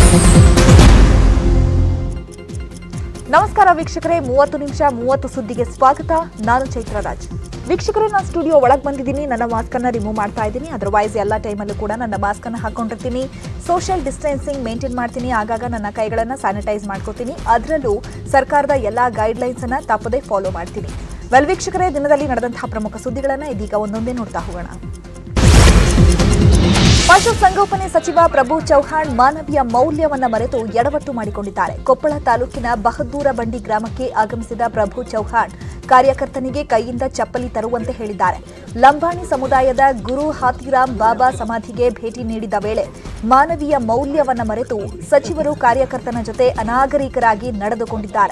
ನಮಸ್ಕಾರ ವೀಕ್ಷಕರೇ ಮೂವತ್ತು ನಿಮಿಷ ಮೂವತ್ತು ಸುದ್ದಿಗೆ ಸ್ವಾಗತ ನಾನು ಚೈತ್ರ ರಾಜ್ ವೀಕ್ಷಕರೇ ನಾನು ಸ್ಟುಡಿಯೋ ಒಳಗೆ ಬಂದಿದ್ದೀನಿ ನನ್ನ ಮಾಸ್ಕ್ ಅನ್ನ ರಿಮೂವ್ ಮಾಡ್ತಾ ಇದ್ದೀನಿ ಅದರ್ವೈಸ್ ಎಲ್ಲ ಟೈಮಲ್ಲೂ ಕೂಡ ನನ್ನ ಮಾಸ್ಕ್ ಅನ್ನ ಹಾಕೊಂಡಿರ್ತೀನಿ ಸೋಷಿಯಲ್ ಡಿಸ್ಟೆನ್ಸಿಂಗ್ ಮೇಂಟೈನ್ ಮಾಡ್ತೀನಿ ಆಗಾಗ ನನ್ನ ಕೈಗಳನ್ನ ಸ್ಯಾನಿಟೈಸ್ ಮಾಡ್ಕೋತೀನಿ ಅದರಲ್ಲೂ ಸರ್ಕಾರದ ಎಲ್ಲ ಗೈಡ್ಲೈನ್ಸ್ ಅನ್ನ ತಪ್ಪದೆ ಫಾಲೋ ಮಾಡ್ತೀನಿ ವೆಲ್ ವೀಕ್ಷಕರೇ ದಿನದಲ್ಲಿ ನಡೆದಂತಹ ಪ್ರಮುಖ ಸುದ್ದಿಗಳನ್ನ ಇದೀಗ ಒಂದೊಂದೇ ನೋಡ್ತಾ ಹೋಗೋಣ ಪಶುಸಂಗೋಪನೆ ಸಚಿವ ಪ್ರಭು ಚೌಹಾಣ್ ಮಾನವೀಯ ಮೌಲ್ಯವನ್ನ ಮರೆತು ಎಡವಟ್ಟು ಮಾಡಿಕೊಂಡಿದ್ದಾರೆ ಕೊಪ್ಪಳ ತಾಲೂಕಿನ ಬಹದ್ದೂರ ಬಂಡಿ ಗ್ರಾಮಕ್ಕೆ ಆಗಮಿಸಿದ ಪ್ರಭು ಚೌಹಾಣ್ ಕಾರ್ಯಕರ್ತನಿಗೆ ಕೈಯಿಂದ ಚಪ್ಪಲಿ ತರುವಂತೆ ಹೇಳಿದ್ದಾರೆ ಲಂಬಾಣಿ ಸಮುದಾಯದ ಗುರು ಹಾತಿರಾಮ್ ಬಾಬಾ ಸಮಾಧಿಗೆ ಭೇಟಿ ನೀಡಿದ ವೇಳೆ ಮಾನವೀಯ ಮೌಲ್ಯವನ್ನ ಮರೆತು ಸಚಿವರು ಕಾರ್ಯಕರ್ತನ ಜೊತೆ ಅನಾಗರಿಕರಾಗಿ ನಡೆದುಕೊಂಡಿದ್ದಾರೆ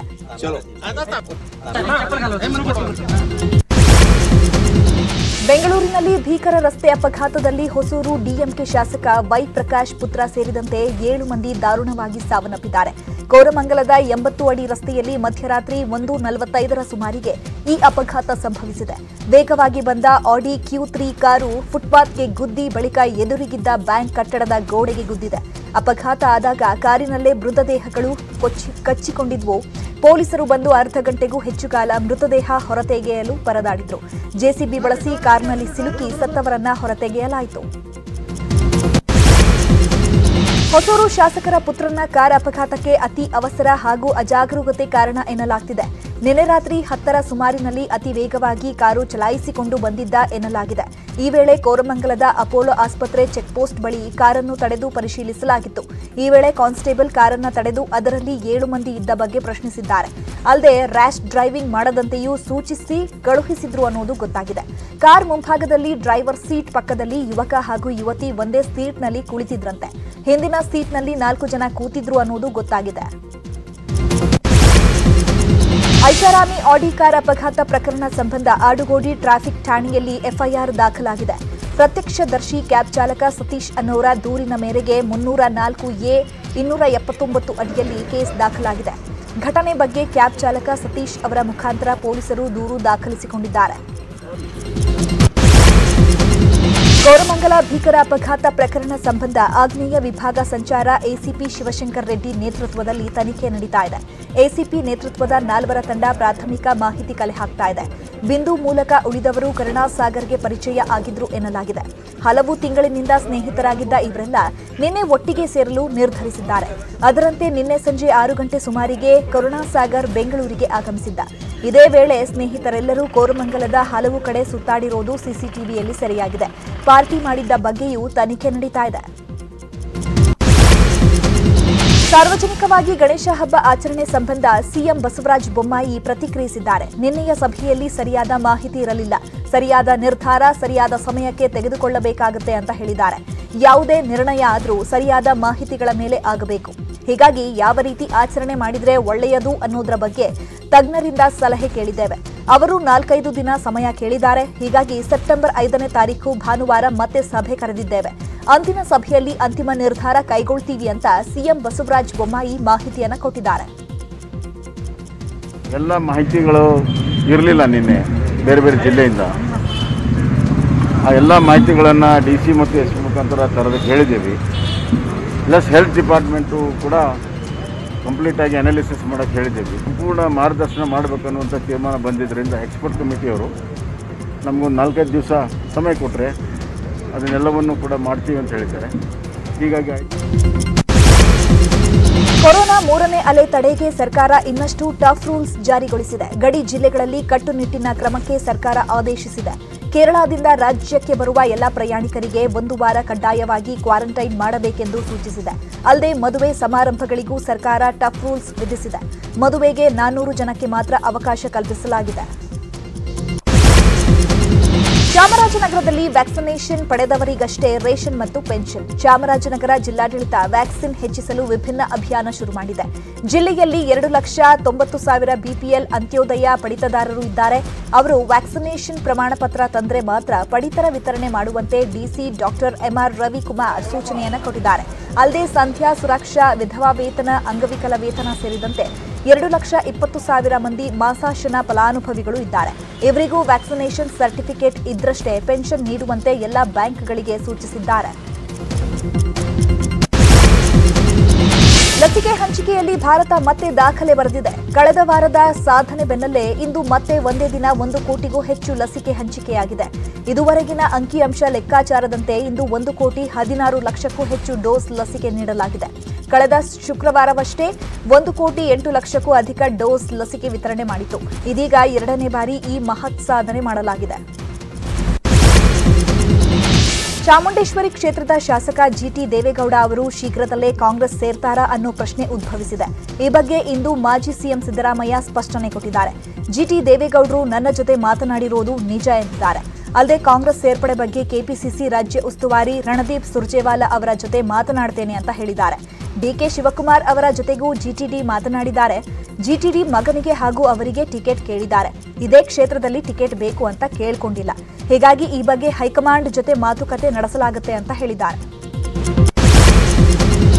ಬೆಂಗಳೂರಿನಲ್ಲಿ ಭೀಕರ ರಸ್ತೆ ಅಪಘಾತದಲ್ಲಿ ಹೊಸೂರು ಡಿಎಂಕೆ ಶಾಸಕ ವೈ ಪ್ರಕಾಶ್ ಪುತ್ರ ಸೇರಿದಂತೆ ಏಳು ಮಂದಿ ದಾರುಣವಾಗಿ ಸಾವನ್ನಪ್ಪಿದ್ದಾರೆ ಕೋರಮಂಗಲದ ಎಂಬತ್ತು ಅಡಿ ರಸ್ತೆಯಲ್ಲಿ ಮಧ್ಯರಾತ್ರಿ ಒಂದು ನಲವತ್ತೈದರ ಸುಮಾರಿಗೆ ಈ ಅಪಘಾತ ಸಂಭವಿಸಿದೆ ವೇಗವಾಗಿ ಬಂದ ಆಡಿ ಕ್ಯೂ ತ್ರೀ ಕಾರು ಫುಟ್ಪಾತ್ಗೆ ಗುದ್ದಿ ಬಳಿಕ ಎದುರಿಗಿದ್ದ ಬ್ಯಾಂಕ್ ಕಟ್ಟಡದ ಗೋಡೆಗೆ ಗುದ್ದಿದೆ ಅಪಘಾತ ಆದಾಗ ಕಾರಿನಲ್ಲೇ ಮೃತದೇಹಗಳು ಕೊಚ್ಚಿ ಕಚ್ಚಿಕೊಂಡಿದ್ವು ಪೊಲೀಸರು ಬಂದು ಅರ್ಧ ಗಂಟೆಗೂ ಹೆಚ್ಚು ಕಾಲ ಮೃತದೇಹ ಹೊರತೆಗೆಯಲು ಪರದಾಡಿದ್ರು ಜೆಸಿಬಿ ಬಳಸಿ ಕಾರ್ನಲ್ಲಿ ಸಿಲುಕಿ ಸತ್ತವರನ್ನ ಹೊರತೆಗೆಯಲಾಯಿತು ಹೊಸೂರು ಶಾಸಕರ ಪುತ್ರನ ಕಾರ್ ಅಪಘಾತಕ್ಕೆ ಅತಿ ಅವಸರ ಹಾಗೂ ಅಜಾಗರೂಕತೆ ಕಾರಣ ಎನ್ನಲಾಗ್ತಿದೆ ನಿನ್ನೆ ರಾತ್ರಿ ಹತ್ತರ ಸುಮಾರಿನಲ್ಲಿ ಅತಿ ವೇಗವಾಗಿ ಕಾರು ಚಲಾಯಿಸಿಕೊಂಡು ಬಂದಿದ್ದ ಎನ್ನಲಾಗಿದೆ ಈ ವೇಳೆ ಕೋರಮಂಗಲದ ಅಪೋಲೋ ಆಸ್ಪತ್ರೆ ಚೆಕ್ಪೋಸ್ಟ್ ಬಳಿ ಕಾರನ್ನು ತಡೆದು ಪರಿಶೀಲಿಸಲಾಗಿತ್ತು ಈ ವೇಳೆ ಕಾನ್ಸ್ಟೇಬಲ್ ಕಾರನ್ನ ತಡೆದು ಅದರಲ್ಲಿ ಏಳು ಮಂದಿ ಇದ್ದ ಬಗ್ಗೆ ಪ್ರಶ್ನಿಸಿದ್ದಾರೆ ಅಲ್ಲದೆ ರ್ಯಾಶ್ ಡ್ರೈವಿಂಗ್ ಮಾಡದಂತೆಯೂ ಸೂಚಿಸಿ ಕಳುಹಿಸಿದ್ರು ಅನ್ನೋದು ಗೊತ್ತಾಗಿದೆ ಕಾರ್ ಮುಂಭಾಗದಲ್ಲಿ ಡ್ರೈವರ್ ಸೀಟ್ ಪಕ್ಕದಲ್ಲಿ ಯುವಕ ಹಾಗೂ ಯುವತಿ ಒಂದೇ ಸೀಟ್ನಲ್ಲಿ ಕುಳಿತಿದ್ರಂತೆ ಹಿಂದಿನ ಸೀಟ್ನಲ್ಲಿ ನಾಲ್ಕು ಜನ ಕೂತಿದ್ರು ಅನ್ನೋದು ಗೊತ್ತಾಗಿದೆ ಐಷಾರಾಮಿ ಆಡಿ ಕಾರ್ ಅಪಘಾತ ಪ್ರಕರಣ ಸಂಬಂಧ ಆಡುಗೋಡಿ ಟ್ರಾಫಿಕ್ ಠಾಣೆಯಲ್ಲಿ ಎಫ್ಐಆರ್ ದಾಖಲಾಗಿದೆ ಪ್ರತ್ಯಕ್ಷದರ್ಶಿ ಕ್ಯಾಬ್ ಚಾಲಕ ಸತೀಶ್ ಅನ್ನೋರ ದೂರಿನ ಮೇರೆಗೆ ಮುನ್ನೂರ ನಾಲ್ಕು ಎ ಇನ್ನೂರ ಎಪ್ಪತ್ತೊಂಬತ್ತು ಅಡಿಯಲ್ಲಿ ಕೇಸ್ ದಾಖಲಾಗಿದೆ ಘಟನೆ ಬಗ್ಗೆ ಕ್ಯಾಬ್ ಚಾಲಕ ಸತೀಶ್ ಅವರ ಮುಖಾಂತರ ಪೊಲೀಸರು ದೂರು ದಾಖಲಿಸಿಕೊಂಡಿದ್ದಾರೆ ಕೋರಮಂಗಲ ಭೀಕರ ಅಪಘಾತ ಪ್ರಕರಣ ಸಂಬಂಧ ಆಗ್ನೇಯ ವಿಭಾಗ ಸಂಚಾರ ಎಸಿಪಿ ಶಿವಶಂಕರ್ ರೆಡ್ಡಿ ನೇತೃತ್ವದಲ್ಲಿ ತನಿಖೆ ನಡೀತಾ ಇದೆ ಎಸಿಪಿ ನೇತೃತ್ವದ ನಾಲ್ವರ ತಂಡ ಪ್ರಾಥಮಿಕ ಮಾಹಿತಿ ಕಲೆ ಹಾಕ್ತಾ ಇದೆ ಬಿಂದು ಮೂಲಕ ಉಳಿದವರು ಕರುಣಾಸಾಗರ್ಗೆ ಪರಿಚಯ ಆಗಿದ್ರು ಎನ್ನಲಾಗಿದೆ ಹಲವು ತಿಂಗಳಿನಿಂದ ಸ್ನೇಹಿತರಾಗಿದ್ದ ಇವರೆಲ್ಲ ನಿನ್ನೆ ಒಟ್ಟಿಗೆ ಸೇರಲು ನಿರ್ಧರಿಸಿದ್ದಾರೆ ಅದರಂತೆ ನಿನ್ನೆ ಸಂಜೆ ಆರು ಗಂಟೆ ಸುಮಾರಿಗೆ ಕರುಣಾಸಾಗರ್ ಬೆಂಗಳೂರಿಗೆ ಆಗಮಿಸಿದ್ದ ಇದೇ ವೇಳೆ ಸ್ನೇಹಿತರೆಲ್ಲರೂ ಕೋರಮಂಗಲದ ಹಲವು ಕಡೆ ಸುತ್ತಾಡಿರೋದು ಸಿಸಿಟಿವಿಯಲ್ಲಿ ಸೆರೆಯಾಗಿದೆ ಪಾರ್ಟಿ ಮಾಡಿದ್ದ ಬಗ್ಗೆಯೂ ತನಿಖೆ ನಡೀತಾ ಇದೆ ಸಾರ್ವಜನಿಕವಾಗಿ ಗಣೇಶ ಹಬ್ಬ ಆಚರಣೆ ಸಂಬಂಧ ಸಿಎಂ ಬಸವರಾಜ ಬೊಮ್ಮಾಯಿ ಪ್ರತಿಕ್ರಿಯಿಸಿದ್ದಾರೆ ನಿನ್ನೆಯ ಸಭೆಯಲ್ಲಿ ಸರಿಯಾದ ಮಾಹಿತಿ ಇರಲಿಲ್ಲ ಸರಿಯಾದ ನಿರ್ಧಾರ ಸರಿಯಾದ ಸಮಯಕ್ಕೆ ತೆಗೆದುಕೊಳ್ಳಬೇಕಾಗುತ್ತೆ ಅಂತ ಹೇಳಿದ್ದಾರೆ ಯಾವುದೇ ನಿರ್ಣಯ ಆದರೂ ಸರಿಯಾದ ಮಾಹಿತಿಗಳ ಮೇಲೆ ಆಗಬೇಕು ಹೀಗಾಗಿ ಯಾವ ರೀತಿ ಆಚರಣೆ ಮಾಡಿದ್ರೆ ಒಳ್ಳೆಯದು ಅನ್ನೋದರ ಬಗ್ಗೆ ತಜ್ಞರಿಂದ ಸಲಹೆ ಕೇಳಿದ್ದೇವೆ ಅವರು ನಾಲ್ಕೈದು ದಿನ ಸಮಯ ಕೇಳಿದ್ದಾರೆ ಹೀಗಾಗಿ ಸೆಪ್ಟೆಂಬರ್ ಐದನೇ ತಾರೀಕು ಭಾನುವಾರ ಮತ್ತೆ ಸಭೆ ಕರೆದಿದ್ದೇವೆ ಅಂತಿಮ ಸಭೆಯಲ್ಲಿ ಅಂತಿಮ ನಿರ್ಧಾರ ಕೈಗೊಳ್ತೀವಿ ಅಂತ ಸಿಎಂ ಬಸವರಾಜ ಬೊಮ್ಮಾಯಿ ಮಾಹಿತಿಯನ್ನ ಕೊಟ್ಟಿದ್ದಾರೆ ಎಲ್ಲ ಮಾಹಿತಿಗಳು ಇರಲಿಲ್ಲ ನಿನ್ನೆ ಬೇರೆ ಬೇರೆ ಜಿಲ್ಲೆಯಿಂದ ಆ ಎಲ್ಲ ಮಾಹಿತಿಗಳನ್ನು ಡಿ ಸಿ ಮತ್ತು ಎಸ್ ಪಿ ಮುಖಾಂತರ ತರೋದಕ್ಕೆ ಹೇಳಿದ್ದೀವಿ ಪ್ಲಸ್ ಹೆಲ್ತ್ ಡಿಪಾರ್ಟ್ಮೆಂಟು ಕೂಡ ಕಂಪ್ಲೀಟಾಗಿ ಅನಾಲಿಸಿಸ್ ಮಾಡೋಕ್ಕೆ ಹೇಳಿದ್ದೀವಿ ಸಂಪೂರ್ಣ ಮಾರ್ಗದರ್ಶನ ಮಾಡಬೇಕನ್ನುವಂಥ ತೀರ್ಮಾನ ಬಂದಿದ್ದರಿಂದ ಎಕ್ಸ್ಪರ್ಟ್ ಕಮಿಟಿಯವರು ನಮಗೊಂದು ನಾಲ್ಕೈದು ದಿವಸ ಸಮಯ ಕೊಟ್ಟರೆ ಅದನ್ನೆಲ್ಲವನ್ನು ಕೂಡ ಮಾಡ್ತೀವಿ ಅಂತ ಹೇಳಿದ್ದಾರೆ ಹೀಗಾಗಿ ಕೊರೋನಾ ಮೂರನೇ ಅಲೆ ತಡೆಗೆ ಸರ್ಕಾರ ಇನ್ನಷ್ಟು ಟಫ್ ರೂಲ್ಸ್ ಜಾರಿಗೊಳಿಸಿದೆ ಗಡಿ ಜಿಲ್ಲೆಗಳಲ್ಲಿ ಕಟ್ಟುನಿಟ್ಟಿನ ಕ್ರಮಕ್ಕೆ ಸರ್ಕಾರ ಆದೇಶಿಸಿದೆ ಕೇರಳದಿಂದ ರಾಜ್ಯಕ್ಕೆ ಬರುವ ಎಲ್ಲ ಪ್ರಯಾಣಿಕರಿಗೆ ಒಂದು ವಾರ ಕಡ್ಡಾಯವಾಗಿ ಕ್ವಾರಂಟೈನ್ ಮಾಡಬೇಕೆಂದು ಸೂಚಿಸಿದೆ ಅಲ್ಲದೆ ಮದುವೆ ಸಮಾರಂಭಗಳಿಗೂ ಸರ್ಕಾರ ಟಫ್ ರೂಲ್ಸ್ ವಿಧಿಸಿದೆ ಮದುವೆಗೆ ನಾನ್ನೂರು ಜನಕ್ಕೆ ಮಾತ್ರ ಅವಕಾಶ ಕಲ್ಪಿಸಲಾಗಿದೆ ಚಾಮರಾಜನಗರದಲ್ಲಿ ವ್ಯಾಕ್ಸಿನೇಷನ್ ಪಡೆದವರಿಗಷ್ಟೇ ರೇಷನ್ ಮತ್ತು ಪೆನ್ಷನ್ ಚಾಮರಾಜನಗರ ಜಿಲ್ಲಾಡಳಿತ ವ್ಯಾಕ್ಸಿನ್ ಹೆಚ್ಚಿಸಲು ವಿಭಿನ್ನ ಅಭಿಯಾನ ಶುರು ಮಾಡಿದೆ ಜಿಲ್ಲೆಯಲ್ಲಿ ಎರಡು ಲಕ್ಷ ತೊಂಬತ್ತು ಸಾವಿರ ಬಿಪಿಎಲ್ ಅಂತ್ಯೋದಯ ಪಡಿತದಾರರು ಇದ್ದಾರೆ ಅವರು ವ್ಯಾಕ್ಸಿನೇಷನ್ ಪ್ರಮಾಣ ಪತ್ರ ತಂದ್ರೆ ಮಾತ್ರ ಪಡಿತರ ವಿತರಣೆ ಮಾಡುವಂತೆ ಡಿಸಿ ಡಾಕ್ಟರ್ ಎಂಆರ್ ರವಿಕುಮಾರ್ ಸೂಚನೆಯನ್ನು ಕೊಟ್ಟಿದ್ದಾರೆ ಅಲ್ಲದೆ ಸಂಧ್ಯಾ ಸುರಕ್ಷಾ ವಿಧವಾ ವೇತನ ಅಂಗವಿಕಲ ವೇತನ ಸೇರಿದಂತೆ ಎರಡು ಲಕ್ಷ ಇಪ್ಪತ್ತು ಸಾವಿರ ಮಂದಿ ಮಾಸಾಶನ ಫಲಾನುಭವಿಗಳು ಇದ್ದಾರೆ ಇವರಿಗೂ ವ್ಯಾಕ್ಸಿನೇಷನ್ ಸರ್ಟಿಫಿಕೇಟ್ ಇದ್ರಷ್ಟೇ ಪೆನ್ಷನ್ ನೀಡುವಂತೆ ಎಲ್ಲ ಬ್ಯಾಂಕ್ಗಳಿಗೆ ಸೂಚಿಸಿದ್ದಾರೆ ಲಸಿಕೆಯಲ್ಲಿ ಭಾರತ ಮತ್ತೆ ದಾಖಲೆ ಬರೆದಿದೆ ಕಳೆದ ವಾರದ ಸಾಧನೆ ಬೆನ್ನಲ್ಲೇ ಇಂದು ಮತ್ತೆ ಒಂದೇ ದಿನ ಒಂದು ಕೋಟಿಗೂ ಹೆಚ್ಚು ಲಸಿಕೆ ಹಂಚಿಕೆಯಾಗಿದೆ ಇದುವರೆಗಿನ ಅಂಕಿಅಂಶ ಲೆಕ್ಕಾಚಾರದಂತೆ ಇಂದು ಒಂದು ಕೋಟಿ ಹದಿನಾರು ಲಕ್ಷಕ್ಕೂ ಹೆಚ್ಚು ಡೋಸ್ ಲಸಿಕೆ ನೀಡಲಾಗಿದೆ ಕಳೆದ ಶುಕ್ರವಾರವಷ್ಟೇ ಒಂದು ಕೋಟಿ ಎಂಟು ಲಕ್ಷಕ್ಕೂ ಅಧಿಕ ಡೋಸ್ ಲಸಿಕೆ ವಿತರಣೆ ಮಾಡಿತು ಇದೀಗ ಎರಡನೇ ಬಾರಿ ಈ ಮಹತ್ ಸಾಧನೆ ಮಾಡಲಾಗಿದೆ ಚಾಮುಂಡೇಶ್ವರಿ ಕ್ಷೇತ್ರದ ಶಾಸಕ ಜಿಟಿ ದೇವೇಗೌಡ ಅವರು ಶೀಘ್ರದಲ್ಲೇ ಕಾಂಗ್ರೆಸ್ ಸೇರ್ತಾರಾ ಅನ್ನೋ ಪ್ರಶ್ನೆ ಉದ್ಭವಿಸಿದೆ ಈ ಬಗ್ಗೆ ಇಂದು ಮಾಜಿ ಸಿಎಂ ಸಿದ್ದರಾಮಯ್ಯ ಸ್ಪಷ್ಟನೆ ಕೊಟ್ಟಿದ್ದಾರೆ ಜಿಟಿ ದೇವೇಗೌಡರು ನನ್ನ ಜೊತೆ ಮಾತನಾಡಿರೋದು ನಿಜ ಎಂದಿದ್ದಾರೆ ಅಲ್ಲದೆ ಕಾಂಗ್ರೆಸ್ ಸೇರ್ಪಡೆ ಬಗ್ಗೆ ಕೆಪಿಸಿಸಿ ರಾಜ್ಯ ಉಸ್ತುವಾರಿ ರಣದೀಪ್ ಸುರ್ಜೇವಾಲಾ ಅವರ ಜೊತೆ ಮಾತನಾಡ್ತೇನೆ ಅಂತ ಹೇಳಿದ್ದಾರೆ ಡಿಕೆ ಶಿವಕುಮಾರ್ ಅವರ ಜೊತೆಗೂ ಜಿಟಿಡಿ ಮಾತನಾಡಿದ್ದಾರೆ ಜಿಟಿಡಿ ಮಗನಿಗೆ ಹಾಗೂ ಅವರಿಗೆ ಟಿಕೆಟ್ ಕೇಳಿದ್ದಾರೆ ಇದೇ ಕ್ಷೇತ್ರದಲ್ಲಿ ಟಿಕೆಟ್ ಬೇಕು ಅಂತ ಕೇಳ್ಕೊಂಡಿಲ್ಲ ಹೀಗಾಗಿ ಈ ಬಗ್ಗೆ ಹೈಕಮಾಂಡ್ ಜೊತೆ ಮಾತುಕತೆ ನಡೆಸಲಾಗುತ್ತೆ ಅಂತ ಹೇಳಿದ್ದಾರೆ